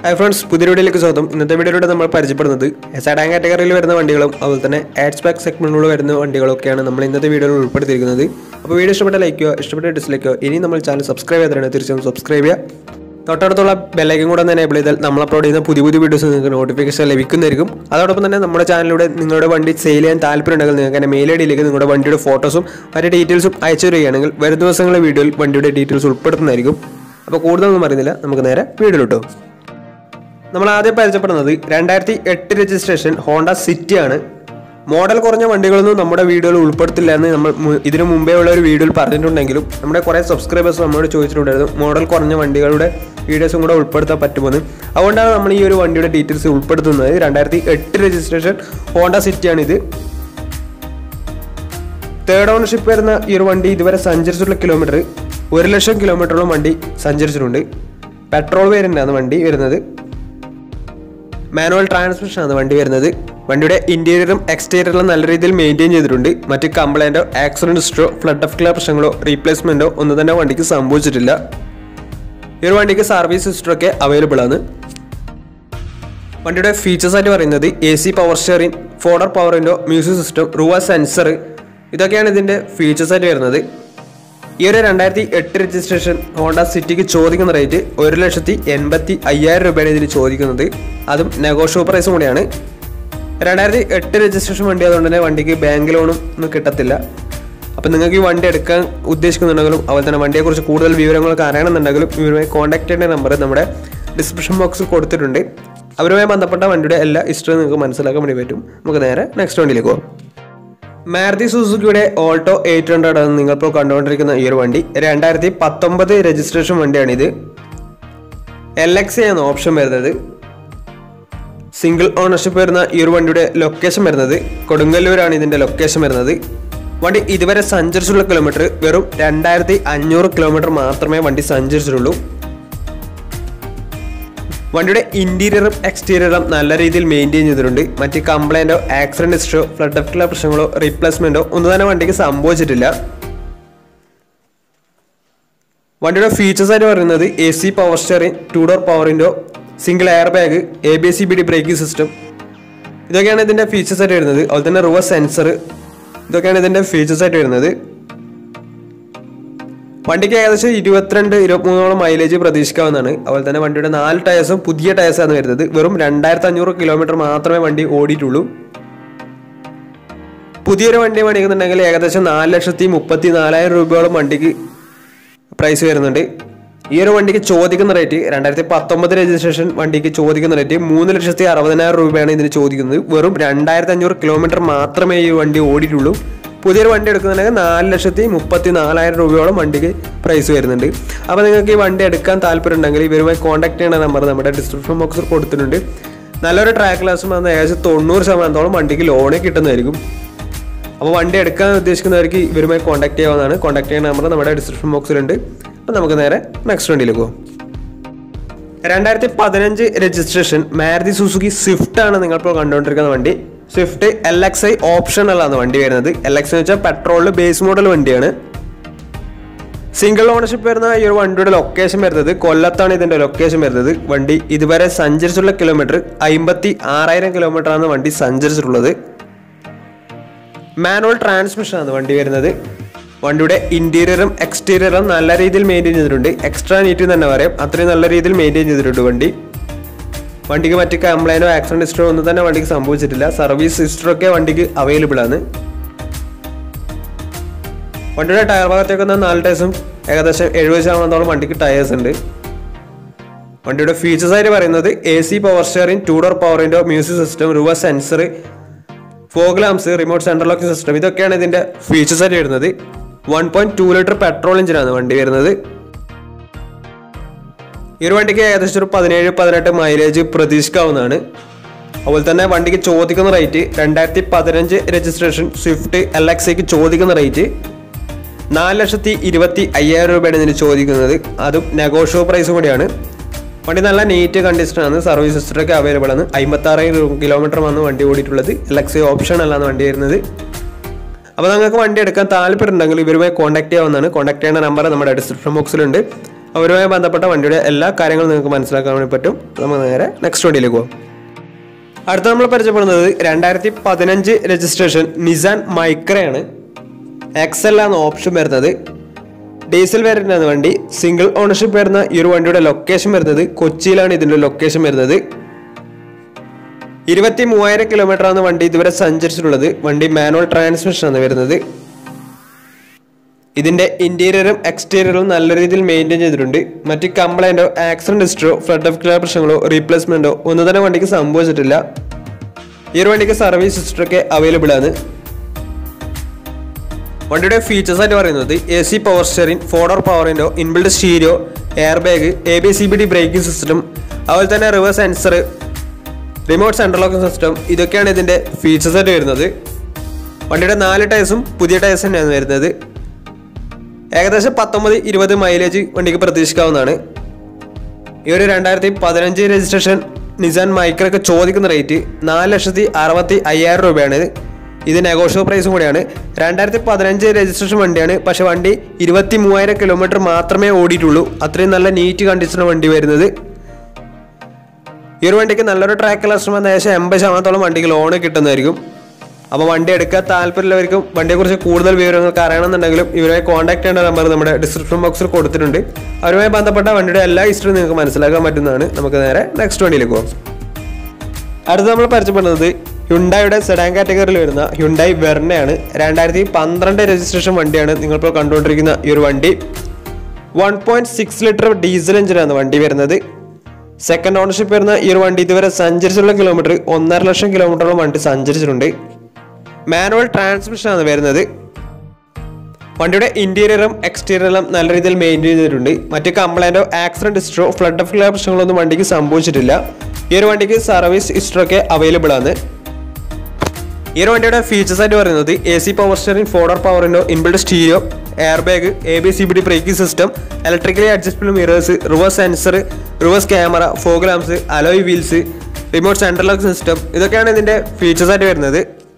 hi friends പുതിയ വീഡിയോയിലേക്ക് സ്വാഗതം ഇന്നത്തെ വീഡിയോയിലൂടെ നമ്മൾ പരിചയപ്പെടുന്നത് സെഡാൻ കാറ്റഗറിയിൽ വരുന്ന വണ്ടികളും അതുപോലെ തന്നെ ആഡ്സ് ബാക്ക് സെഗ്മെന്റിലൂടെ വരുന്ന വണ്ടികളൊക്കെയാണ് നമ്മൾ ഇന്നത്തെ വീഡിയോയിൽ ഉൾപ്പെടുത്തിയിരിക്കുന്നത് അപ്പോൾ വീഡിയോ ഇഷ്ടപ്പെട്ട ലൈക്കോ ഇഷ്ടപ്പെട്ട ഡിസ്ലൈക്കോ ഇനി നമ്മൾ ചാനൽ സബ്സ്ക്രൈബ് ചെയ്തിട്ടുണ്ട് തീർച്ചയായും സബ്സ്ക്രൈബ് ചെയ്യുക തൊട്ടടുത്തുള്ള ബെല്ലൈക്കും കൂടെ തന്നെ എനേബിൾ ചെയ്താൽ നമ്മൾ അപ്ലോഡ് ചെയ്യുന്ന പുതിയ പുതിയ വീഡിയോസ് നിങ്ങൾക്ക് നോട്ടിഫിക്കേഷൻ ലഭിക്കുന്നതായിരിക്കും അതോടൊപ്പം തന്നെ നമ്മുടെ ചാനലിലൂടെ നിങ്ങളുടെ വണ്ടി സെയിൽ ചെയ്യാൻ താല്പര്യമുണ്ടെങ്കിൽ നിങ്ങൾക്ക് എൻ്റെ മെയിൽ ഐ ഡിയിലേക്ക് നിങ്ങളുടെ വണ്ടിയുടെ ഫോട്ടോസും മറ്റു ഡീറ്റെയിൽസും അയച്ചു തരികയാണെങ്കിൽ വരും ദിവസങ്ങളിലെ വീഡിയോയിൽ വണ്ടിയുടെ ഡീറ്റെയിൽസ് ഉൾപ്പെടുത്തുന്നതായിരിക്കും അപ്പോൾ കൂടുതലൊന്നും അറിയുന്നില്ല നമുക്ക് നേരെ വീഡിയോയിലിട്ടോ നമ്മൾ ആദ്യം പരിചയപ്പെടുന്നത് രണ്ടായിരത്തി എട്ട് രജിസ്ട്രേഷൻ ഹോണ്ട സിറ്റി ആണ് മോഡൽ കുറഞ്ഞ വണ്ടികളൊന്നും നമ്മുടെ വീഡിയോയിൽ ഉൾപ്പെടുത്തില്ല എന്ന് നമ്മൾ മു- ഇതിനു മുമ്പേ ഉള്ള ഒരു വീഡിയോയിൽ പറഞ്ഞിട്ടുണ്ടെങ്കിലും നമ്മുടെ കുറേ സബ്സ്ക്രൈബേഴ്സ് നമ്മളോട് ചോദിച്ചിട്ടുണ്ടായിരുന്നു മോഡൽ കുറഞ്ഞ വണ്ടികളുടെ വീഡിയോസും കൂടെ ഉൾപ്പെടുത്താൻ പറ്റുമെന്ന് അതുകൊണ്ടാണ് നമ്മൾ ഈ ഒരു വണ്ടിയുടെ ഡീറ്റെയിൽസ് ഉൾപ്പെടുത്തുന്നത് രണ്ടായിരത്തി എട്ട് രജിസ്ട്രേഷൻ ഹോണ്ട സിറ്റിയാണിത് തേർഡ് ഓണർഷിപ്പ് വരുന്ന ഈ ഒരു വണ്ടി ഇതുവരെ സഞ്ചരിച്ചിട്ടുള്ള കിലോമീറ്റർ ഒരു ലക്ഷം കിലോമീറ്ററോളം വണ്ടി സഞ്ചരിച്ചിട്ടുണ്ട് പെട്രോൾ വേരിയൻ്റാണ് വണ്ടി വരുന്നത് മാനുവൽ ട്രാൻസ്മിഷൻ ആണ് വണ്ടി വരുന്നത് വണ്ടിയുടെ ഇന്റീരിയറും എക്സ്റ്റീരിയറും നല്ല രീതിയിൽ മെയിൻറ്റെയിൻ ചെയ്തിട്ടുണ്ട് മറ്റ് കംപ്ലൈൻറ്റോ ആക്സിഡന്റ് ഹിസ്റ്ററോ ഫ്ലഡ് ഓഫ് ക്ലിയർ പ്രശ്നങ്ങളോ റീപ്ലേസ്മെന്റോ ഒന്നും തന്നെ വണ്ടിക്ക് സംഭവിച്ചിട്ടില്ല ഈ ഒരു വണ്ടിക്ക് സർവീസ് ഹിസ്റ്ററൊക്കെ അവൈലബിൾ ആണ് വണ്ടിയുടെ ഫീച്ചേഴ്സ് ആയിട്ട് പറയുന്നത് A C power steering four door power window music system rear sensor ഇതൊക്കെയാണ് ഇതിന്റെ ഫീച്ചേഴ്സ് ആയിട്ട് വരുന്നത് ഈ ഒരു രണ്ടായിരത്തി എട്ട് രജിസ്ട്രേഷൻ ഹോണ്ട സിറ്റിക്ക് ചോദിക്കുന്ന റേറ്റ് ഒരു ലക്ഷത്തി എൺപത്തി അയ്യായിരം രൂപയാണ് ഇതിന് ചോദിക്കുന്നത് അതും നെഗോഷ്യബിൾ പ്രൈസും കൂടിയാണ് രണ്ടായിരത്തി എട്ട് രജിസ്ട്രേഷൻ വണ്ടി അതുകൊണ്ട് തന്നെ വണ്ടിക്ക് ബാങ്ക് ലോണും ഒന്നും കിട്ടത്തില്ല അപ്പം നിങ്ങൾക്ക് ഈ വണ്ടി എടുക്കാൻ ഉദ്ദേശിക്കുന്നുണ്ടെങ്കിലും അതുപോലെ തന്നെ വണ്ടിയെക്കുറിച്ച് കൂടുതൽ വിവരങ്ങളൊക്കെ അറിയണമെന്നുണ്ടെങ്കിലും ഇവരുമായി കോൺടാക്ട് ചെയ്യേണ്ട നമ്പർ നമ്മുടെ ഡിസ്ക്രിപ്ഷൻ ബോക്സിൽ കൊടുത്തിട്ടുണ്ട് അവരുമായി ബന്ധപ്പെട്ട വണ്ടിയുടെ എല്ലാ ഹിസ്റ്ററിയും നിങ്ങൾക്ക് മനസ്സിലാക്കാൻ വേണ്ടി പറ്റും നമുക്ക് നേരെ നെക്സ്റ്റ് വണ്ടിയിലേക്ക് പോകാം മാരുതി സുസുക്കിയുടെ ഓൾട്ടോ എയ്റ്റ് ഹൺഡ്രഡ് ആണ് നിങ്ങളിപ്പോൾ കണ്ടുകൊണ്ടിരിക്കുന്ന ഈ ഒരു വണ്ടി രണ്ടായിരത്തി പത്തൊമ്പത് രജിസ്ട്രേഷൻ വണ്ടിയാണിത് എൽ എക്സ് ആണ് ഓപ്ഷൻ വരുന്നത് സിംഗിൾ ഓണർഷിപ്പ് വരുന്ന ഈ ഒരു വണ്ടിയുടെ ലൊക്കേഷൻ വരുന്നത് കൊടുങ്ങല്ലൂരാണ് ഇതിന്റെ ലൊക്കേഷൻ വരുന്നത് വണ്ടി ഇതുവരെ സഞ്ചരിച്ചിട്ടുള്ള കിലോമീറ്റർ വെറും രണ്ടായിരത്തി അഞ്ഞൂറ് കിലോമീറ്റർ മാത്രമേ വണ്ടി സഞ്ചരിച്ചിട്ടുള്ളൂ വണ്ടിയുടെ ഇന്റീരിയറും എക്സ്റ്റീരിയറും നല്ല രീതിയിൽ മെയിൻറ്റെയിൻ ചെയ്തിട്ടുണ്ട് മറ്റ് കംപ്ലൈൻറ്റോ ആക്സിഡന്റ് ഹിസ്റ്ററോ ഫ്ലഡ് ഓഫ് പ്രശ്നങ്ങളോ റീപ്ലേസ്മെന്റോ ഒന്നും തന്നെ വണ്ടിക്ക് സംഭവിച്ചിട്ടില്ല വണ്ടിയുടെ ഫീച്ചേഴ്സ് ആയിട്ട് പറയുന്നത് A C power steering two door power window single air bag A B C B D braking system ഇതൊക്കെയാണ് ഇതിന്റെ ഫീച്ചേഴ്സ് ആയിട്ട് വരുന്നത് അതുപോലെ തന്നെ റിവേഴ്സ് സെൻസർ ഇതൊക്കെയാണ് ഇതിന്റെ ഫീച്ചേഴ്സ് ആയിട്ട് വരുന്നത് വണ്ടിക്ക് ഏകദേശം ഇരുപത്തിരണ്ട് ഇരുപത്തിമൂന്നോളം മൈലേജ് പ്രതീക്ഷിക്കാവുന്നതാണ് അതുപോലെ തന്നെ വണ്ടിയുടെ നാല് ടയേഴ്സും പുതിയ ടയേഴ്സാണ് വരുന്നത് വെറും രണ്ടായിരത്തി അഞ്ഞൂറ് കിലോമീറ്റർ മാത്രമേ വണ്ടി ഓടിയിട്ടുള്ളൂ പുതിയൊരു വണ്ടി മേടിക്കുന്നുണ്ടെങ്കിൽ ഏകദേശം നാല് ലക്ഷത്തി മുപ്പത്തി നാലായിരം രൂപയോളം വണ്ടിക്ക് പ്രൈസ് വരുന്നുണ്ട് ഈ ഒരു വണ്ടിക്ക് ചോദിക്കുന്ന റേറ്റ് രണ്ടായിരത്തി പത്തൊമ്പത് രജിസ്ട്രേഷൻ വണ്ടിക്ക് ചോദിക്കുന്ന റേറ്റ് മൂന്ന് ലക്ഷത്തി അറുപതിനായിരം രൂപയാണ് ഇതിന് ചോദിക്കുന്നത് വെറും രണ്ടായിരത്തി അഞ്ഞൂറ് കിലോമീറ്റർ മാത്രമേ ഈ വണ്ടി ഓടിയിട്ടുള്ളൂ പുതിയൊരു വണ്ടി എടുക്കുന്നുണ്ടെങ്കിൽ നാല് ലക്ഷത്തി മുപ്പത്തി നാലായിരം രൂപയോളം വണ്ടിക്ക് പ്രൈസ് വരുന്നുണ്ട് അപ്പോൾ നിങ്ങൾക്ക് ഈ വണ്ടി എടുക്കാൻ താല്പര്യം ഉണ്ടെങ്കിൽ ഇവരുമായി കോൺടാക്ട് ചെയ്യുന്ന നമ്പർ നമ്മുടെ ഡിസ്ക്രിപ്ഷൻ ബോക്സിൽ കൊടുത്തിട്ടുണ്ട് നല്ലൊരു ട്രാക്ക് ക്ലാസ് വന്ന് ഏകദേശം തൊണ്ണൂറ് ശതമാനത്തോളം വണ്ടിക്ക് ലോണ് കിട്ടുന്നതായിരിക്കും അപ്പോൾ വണ്ടി എടുക്കാൻ ഉദ്ദേശിക്കുന്നവർക്ക് ഇവരുമായി കോൺടാക്ട് ചെയ്യാവുന്നതാണ് കോൺടാക്ട് ചെയ്യുന്ന നമ്പർ നമ്മുടെ ഡിസ്ക്രിപ്ഷൻ ബോക്സിലുണ്ട് അപ്പോൾ നമുക്ക് നേരെ നെക്സ്റ്റ് വണ്ടിയിലേക്ക് പോകാം രണ്ടായിരത്തി പതിനഞ്ച് രജിസ്ട്രേഷൻ മാരുതി സുസുക്കി സ്വിഫ്റ്റ് ആണ് നിങ്ങളിപ്പോൾ കണ്ടുകൊണ്ടിരിക്കുന്ന വണ്ടി സ്വിഫ്റ്റ് എൽ എക്സ് ഐ ഓപ്ഷണലാണ് വണ്ടി വരുന്നത് എൽ എക്സ് എന്ന് വെച്ചാൽ പെട്രോളിൽ ബേസ് മോഡൽ വണ്ടിയാണ് സിംഗിൾ ഓണർഷിപ്പ് വരുന്ന ഈ ഒരു വണ്ടിയുടെ ലൊക്കേഷൻ വരുന്നത് കൊല്ലത്താണ് ഇതിന്റെ ലൊക്കേഷൻ വരുന്നത് വണ്ടി ഇതുവരെ സഞ്ചരിച്ചിട്ടുള്ള കിലോമീറ്റർ അമ്പത്തി ആറായിരം കിലോമീറ്റർ ആണ് വണ്ടി സഞ്ചരിച്ചിട്ടുള്ളത് മാനുവൽ ട്രാൻസ്മിഷൻ ആണ് വണ്ടി വരുന്നത് വണ്ടിയുടെ ഇന്റീരിയറും എക്സ്റ്റീരിയറും നല്ല രീതിയിൽ മെയിൻറ്റെയിൻ ചെയ്തിട്ടുണ്ട് എക്സ്ട്രാ നീറ്റ് തന്നെ പറയാം അത്രയും നല്ല രീതിയിൽ മെയിൻറ്റെയിൻ ചെയ്തിട്ടുണ്ട് വണ്ടി വണ്ടിക്ക് മറ്റ് കംപ്ലൈനോ ആക്സിഡന്റ് ഹിസ്റ്ററോ ഒന്നും തന്നെ വണ്ടിക്ക് സംഭവിച്ചിട്ടില്ല സർവീസ് ഹിസ്റ്ററൊക്കെ വണ്ടിക്ക് അവൈലബിൾ ആണ് വണ്ടിയുടെ ടയർ ഭാഗത്തേക്ക് വന്ന നാല് ടയേഴ്സും ഏകദേശം എഴുപത് ശതമാനത്തോളം വണ്ടിക്ക് ടയേഴ്സ് ഉണ്ട് വണ്ടിയുടെ ഫീച്ചേഴ്സ് ആയിട്ട് പറയുന്നത് A C power steering two door power window music system reverse sensor fog lamps remote central locking system ഇതൊക്കെയാണ് ഇതിന്റെ ഫീച്ചേഴ്സ് ആയിട്ട് വരുന്നത് one point two litre petrol എഞ്ചിനാണ് വണ്ടി വരുന്നത് ഈ ഒരു വണ്ടിക്ക് ഏകദേശം ഒരു പതിനേഴ് പതിനെട്ട് മൈലേജ് പ്രതീക്ഷിക്കാവുന്നതാണ് അതുപോലെ തന്നെ വണ്ടിക്ക് ചോദിക്കുന്ന റേറ്റ് രണ്ടായിരത്തി പതിനഞ്ച് രജിസ്ട്രേഷൻ സ്വിഫ്റ്റ് എൽ എക്സ് ഐക്ക് ചോദിക്കുന്ന റേറ്റ് നാല് ലക്ഷത്തി ഇരുപത്തി അയ്യായിരം രൂപയാണ് ഇതിന് ചോദിക്കുന്നത് അതും നെഗോഷ്യബിൾ പ്രൈസും കൂടിയാണ് വണ്ടി നല്ല നീറ്റ് കണ്ടീഷനാണ് സർവീസ് ഹിസ്റ്ററൊക്കെ അവൈലബിൾ ആണ് അമ്പത്താറായിരം കിലോമീറ്റർ ആണ് വണ്ടി ഓടിയിട്ടുള്ളത് എൽ എക്സ് ഐ ഓപ്ഷൻ അല്ലാന്ന് വണ്ടി വരുന്നത് അപ്പോൾ നിങ്ങൾക്ക് വണ്ടി എടുക്കാൻ താല്പര്യം ഉണ്ടെങ്കിൽ ഇവരുമായി കോൺടാക്ട് ചെയ്യാവുന്നതാണ് കോൺടാക്ട് ചെയ്യുന്ന നമ്പർ നമ്മുടെ ഡിസ്ക്രിപ്ഷൻ ബോക്സിലുണ്ട് അവരുമായി ബന്ധപ്പെട്ട വണ്ടിയുടെ എല്ലാ കാര്യങ്ങളും നിങ്ങൾക്ക് മനസ്സിലാക്കാൻ വേണ്ടി പറ്റും നമുക്ക് നേരെ നെക്സ്റ്റ് വണ്ടിയിലേക്ക് പോകാം അടുത്ത നമ്മൾ പരിചയപ്പെടുന്നത് രണ്ടായിരത്തി പതിനഞ്ച് രജിസ്ട്രേഷൻ നിസാൻ മൈക്രയാണ് എക്സൽ ആണ് ഓപ്ഷൻ വരുന്നത് ഡീസൽ വരുന്ന വണ്ടി സിംഗിൾ ഓണർഷിപ്പ് വരുന്ന ഈ ഒരു വണ്ടിയുടെ ലൊക്കേഷൻ വരുന്നത് കൊച്ചിയിലാണ് ഇതിൻ്റെ ലൊക്കേഷൻ വരുന്നത് ഇരുപത്തി മൂവായിരം കിലോമീറ്റർ ആണ് വണ്ടി ഇതുവരെ സഞ്ചരിച്ചിട്ടുള്ളത് വണ്ടി മാനുവൽ ട്രാൻസ്മിഷൻ ആണ് വരുന്നത് ഇതിന്റെ ഇന്റീരിയറും എക്സ്റ്റീരിയറും നല്ല രീതിയിൽ മെയിൻറ്റെയിൻ ചെയ്തിട്ടുണ്ട് മറ്റ് കംപ്ലൈന്റോ ആക്സിഡന്റ് ഹിസ്റ്ററോ ഫ്ലഡ് ഓഫ് ക്ലിയർ പ്രശ്നങ്ങളോ റീപ്ലേസ്മെന്റോ ഒന്നും തന്നെ വണ്ടിക്ക് സംഭവിച്ചിട്ടില്ല ഈ ഒരു വണ്ടിക്ക് സർവീസ് ഹിസ്റ്ററൊക്കെ അവൈലബിൾ ആണ് വണ്ടിയുടെ ഫീച്ചേഴ്സ് ആയിട്ട് പറയുന്നത് A C power steering four door power window inbuilt stereo air bag A B C B D braking system അതുപോലെ തന്നെ reverse sensor remote central locking system ഇതൊക്കെയാണ് ഇതിന്റെ ഫീച്ചേഴ്സ് ആയിട്ട് വരുന്നത് വണ്ടിയുടെ നാല് ടയർസും പുതിയ ടയർസ് തന്നെയാണ് വരുന്നത് ഏകദേശം പത്തൊമ്പത് ഇരുപത് മൈലേജ് വണ്ടിക്ക് പ്രതീക്ഷിക്കാവുന്നതാണ് ഈ ഒരു രണ്ടായിരത്തി പതിനഞ്ച് രജിസ്ട്രേഷൻ നിസാൻ മൈക്രൊക്കെ ചോദിക്കുന്ന റേറ്റ് നാല് ലക്ഷത്തി അറുപത്തി അയ്യായിരം രൂപയാണ് ഇത് നെഗോഷ്യബിൾ പ്രൈസും കൂടിയാണ് രണ്ടായിരത്തി പതിനഞ്ച് രജിസ്ട്രേഷൻ വണ്ടിയാണ് പക്ഷെ വണ്ടി ഇരുപത്തി മൂവായിരം കിലോമീറ്റർ മാത്രമേ ഓടിയിട്ടുള്ളൂ അത്രയും നല്ല നീറ്റ് കണ്ടീഷനാണ് വണ്ടി വരുന്നത് ഈ ഒരു വണ്ടിക്ക് നല്ലൊരു ട്രാക്ക് ലക്ഷം ഏകദേശം എൺപത് ശതമാനത്തോളം വണ്ടിക്ക് ലോണ് കിട്ടുന്നതായിരിക്കും അപ്പോൾ വണ്ടി എടുക്കാൻ താല്പര്യമുള്ളവർക്കും വണ്ടിയെക്കുറിച്ച് കൂടുതൽ വിവരങ്ങൾക്ക് അറിയണമെന്നുണ്ടെങ്കിലും ഇവരെ കോൺടാക്ട് ചെയ്യേണ്ട നമ്പർ നമ്മുടെ ഡിസ്ക്രിപ്ഷൻ ബോക്സിൽ കൊടുത്തിട്ടുണ്ട് അവരുമായി ബന്ധപ്പെട്ട വണ്ടിയുടെ എല്ലാ ഹിസ്റ്ററിയും നിങ്ങൾക്ക് മനസ്സിലാക്കാൻ പറ്റുന്നതാണ് നമുക്ക് നേരെ നെക്സ്റ്റ് വണ്ടിയിലേക്ക് പോകാം അടുത്ത് നമ്മൾ പരിചയപ്പെടുന്നത് ഹ്യുണ്ടായുടെ സെഡാൻ കാറ്റഗറിയിൽ വരുന്ന ഹ്യുണ്ടായി വെർണയാണ് രണ്ടായിരത്തി പന്ത്രണ്ട് രജിസ്ട്രേഷൻ വണ്ടിയാണ് നിങ്ങളിപ്പോൾ കണ്ടുകൊണ്ടിരിക്കുന്ന ഈ ഒരു വണ്ടി one point six litre diesel എഞ്ചിനാണ് വണ്ടി വരുന്നത് സെക്കൻഡ് ഓണർഷിപ്പ് വരുന്ന ഈ ഒരു വണ്ടി ഇതുവരെ സഞ്ചരിച്ചിട്ടുള്ള കിലോമീറ്റർ ഒന്നര ലക്ഷം കിലോമീറ്ററോളം വണ്ടി സഞ്ചരിച്ചിട്ടുണ്ട് മാനുവൽ ട്രാൻസ്മിഷൻ ആണ് വരുന്നത് വണ്ടിയുടെ ഇന്റീരിയറും എക്സ്റ്റീരിയറും നല്ല രീതിയിൽ മെയിൻറ്റെയിൻ ചെയ്തിട്ടുണ്ട് മറ്റ് കംപ്ലൈൻറ്റോ ആക്സിഡന്റ് ഹിസ്റ്ററോ ഫ്ലഡ് ഓഫ് ക്ലിയർ പ്രശ്നങ്ങളൊന്നും വണ്ടിക്ക് സംഭവിച്ചിട്ടില്ല ഈ ഒരു വണ്ടിക്ക് സർവീസ് ഹിസ്റ്ററോ ഒക്കെ അവൈലബിൾ ആണ് ഈ ഒരു വണ്ടിയുടെ ഫീച്ചേഴ്സ് ആയിട്ട് പറയുന്നത് A C power steering four door പവറിൻ്റെ inbuilt stereo air bag A B C B D braking system electrically adjustable mirrors reverse sensor reverse camera fog lamps alloy wheels remote central lock system ഇതൊക്കെയാണ് ഇതിൻ്റെ features ആയിട്ട് വരുന്നത്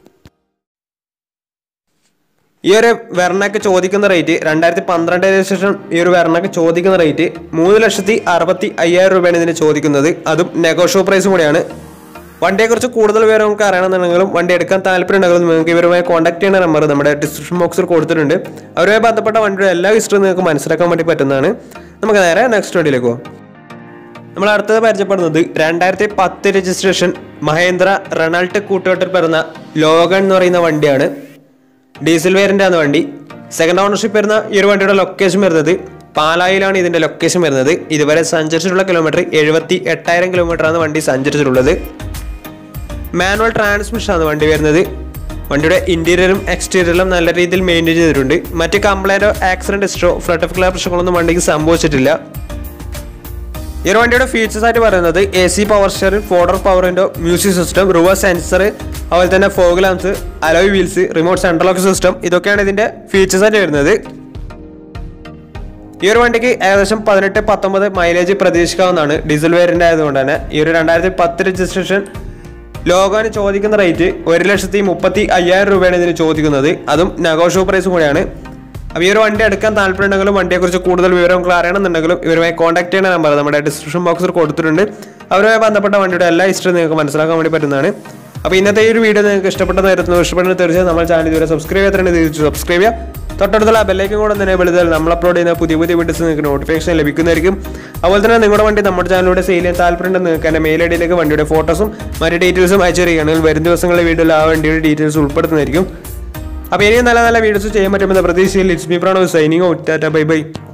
ഈ ഒരു വെർണക്ക് ചോദിക്കുന്ന rate രണ്ടായിരത്തി പന്ത്രണ്ട് രജിസ്ട്രേഷൻ ഈ ഒരു വെർണക്ക് ചോദിക്കുന്ന റേറ്റ് മൂന്ന് ലക്ഷത്തി അറുപത്തി അയ്യായിരം രൂപയാണ് ഇതിന് ചോദിക്കുന്നത് അതും നെഗോഷ്യോ പ്രൈസും കൂടിയാണ് വണ്ടിയെക്കുറിച്ച് കൂടുതൽ വിവരം നമുക്ക് അറിയണമെന്നുണ്ടെങ്കിലും വണ്ടി എടുക്കാൻ താല്പര്യമുണ്ടെങ്കിലും നിങ്ങൾക്ക് ഇവരുമായി കോൺടാക്ട് ചെയ്യുന്ന നമ്പർ നമ്മുടെ ഡിസ്ക്രിപ്ഷൻ ബോക്സിൽ കൊടുത്തിട്ടുണ്ട് അവരുമായി ബന്ധപ്പെട്ട വണ്ടിയുടെ എല്ലാ ഹിസ്റ്ററിയും നിങ്ങൾക്ക് മനസ്സിലാക്കാൻ വേണ്ടി പറ്റുന്നതാണ് നമുക്ക് നേരെ നെക്സ്റ്റ് വണ്ടിയിലേക്ക് പോകാം നമ്മൾ അടുത്തത് പരിചയപ്പെടുന്നത് രണ്ടായിരത്തി പത്ത് രജിസ്ട്രേഷൻ മഹേന്ദ്ര റെണാൾട്ട് കൂട്ടുകെട്ടിൽ പിറന്ന ലോഗൺ എന്ന് പറയുന്ന വണ്ടിയാണ് ഡീസൽ വേരിൻ്റെ ആണ് വണ്ടി സെക്കൻഡ് ഓണർഷിപ്പ് വരുന്ന ഈ ഒരു വണ്ടിയുടെ ലൊക്കേഷൻ വരുന്നത് പാലായിലാണ് ഇതിന്റെ ലൊക്കേഷൻ വരുന്നത് ഇതുവരെ സഞ്ചരിച്ചിട്ടുള്ള കിലോമീറ്റർ എഴുപത്തി എട്ടായിരം കിലോമീറ്റർ ആണ് വണ്ടി സഞ്ചരിച്ചിട്ടുള്ളത് മാനുവൽ ട്രാൻസ്മിഷൻ ആണ് വണ്ടി വരുന്നത് വണ്ടിയുടെ ഇന്റീരിയറും എക്സ്റ്റീരിയറും നല്ല രീതിയിൽ മെയിൻറ്റെയിൻ ചെയ്തിട്ടുണ്ട് മറ്റ് കംപ്ലൈൻറ്റോ ആക്സിഡന്റ് ഹിസ്റ്ററോ ഫ്ലഡ് ഓഫ് ക്ലിയർ പ്രശ്നങ്ങളൊന്നും വണ്ടിക്ക് സംഭവിച്ചിട്ടില്ല ഈ ഒരു വണ്ടിയുടെ ഫീച്ചേഴ്സ് ആയിട്ട് പറയുന്നത് A C power steering four door power window music system reverse sensor അതുപോലെ തന്നെ fog lamps alloy wheels remote central lock system ഇതൊക്കെയാണ് ഇതിന്റെ ഫീച്ചേഴ്സ് ആയിട്ട് വരുന്നത് ഈ ഒരു വണ്ടിക്ക് ഏകദേശം പതിനെട്ട് പത്തൊമ്പത് മൈലേജ് പ്രതീക്ഷിക്കാവുന്നതാണ് ഡീസൽ വേരിയന്റ് ആയതുകൊണ്ട് തന്നെ ഈ ഒരു രണ്ടായിരത്തി പത്ത് രജിസ്ട്രേഷൻ ലോഗോന് ചോദിക്കുന്ന റേറ്റ് ഒരു ലക്ഷത്തി മുപ്പത്തി അയ്യായിരം രൂപയാണ് ഇതിന് ചോദിക്കുന്നത് അതും നെഗോഷ്യോ പ്രൈസും കൂടിയാണ് അപ്പോൾ ഈ ഒരു വണ്ടി എടുക്കാൻ താല്പര്യമുണ്ടെങ്കിലും വണ്ടിയെക്കുറിച്ച് കൂടുതൽ വിവരങ്ങൾ അറിയണമെന്നുണ്ടെങ്കിലും ഇവരുമായി കോൺടാക്ട് ചെയ്യുന്ന നമ്പർ നമ്മുടെ ഡിസ്ക്രിപ്ഷൻ ബോക്സിൽ കൊടുത്തിട്ടുണ്ട് അവരുമായി ബന്ധപ്പെട്ട വണ്ടിയുടെ എല്ലാ ഹിസ്റ്ററി നിങ്ങൾക്ക് മനസ്സിലാക്കാൻ വേണ്ടി പറ്റുന്നതാണ് അപ്പോൾ ഇന്നത്തെ ഈ ഒരു വീഡിയോ നിങ്ങൾക്ക് ഇഷ്ടപ്പെട്ടതായിരുന്നു ഇഷ്ടപ്പെടുന്ന തീർച്ചയായും നമ്മൾ ചാനൽ ഇതുവരെ സബ്സ്ക്രൈബ് ചെയ്യാത്തതിന് തീർച്ചയായും സബ്സ്ക്രൈബ് ചെയ്യുക തൊട്ടടുത്തുള്ള ബെല്ലേക്കും കൂടെ തന്നെ വിളിച്ചാൽ നമ്മൾ അപ്ലോഡ് ചെയ്യുന്ന പുതിയ പുതിയ വീഡിയോസ് നിങ്ങൾക്ക് നോട്ടിഫിക്കേഷൻ ലഭിക്കുന്നതായിരിക്കും അതുപോലെ തന്നെ നിങ്ങളുടെ വണ്ടി നമ്മുടെ ചാനലിലൂടെ സെയിൽ ചെയ്യാൻ താല്പര്യമുണ്ടെന്ന് നിങ്ങൾക്ക് എൻ്റെ മെയിൽ ഐ ഡിയിലേക്ക് വണ്ടിയുടെ ഫോട്ടോസും മറ്റ് ഡീറ്റെയിൽസും അയച്ചു തരികയാണെങ്കിൽ വരും ദിവസങ്ങളിലെ വീഡിയോയിൽ ആ വണ്ടിയുടെ ഡീറ്റെയിൽസ് ഉൾപ്പെടുത്തുന്നതായിരിക്കും അപ്പോൾ ഇനിയും നല്ല നല്ല വീഡിയോസ് ചെയ്യാൻ പറ്റുമെന്ന പ്രതീക്ഷയിൽ it's me Prano signing tata bye by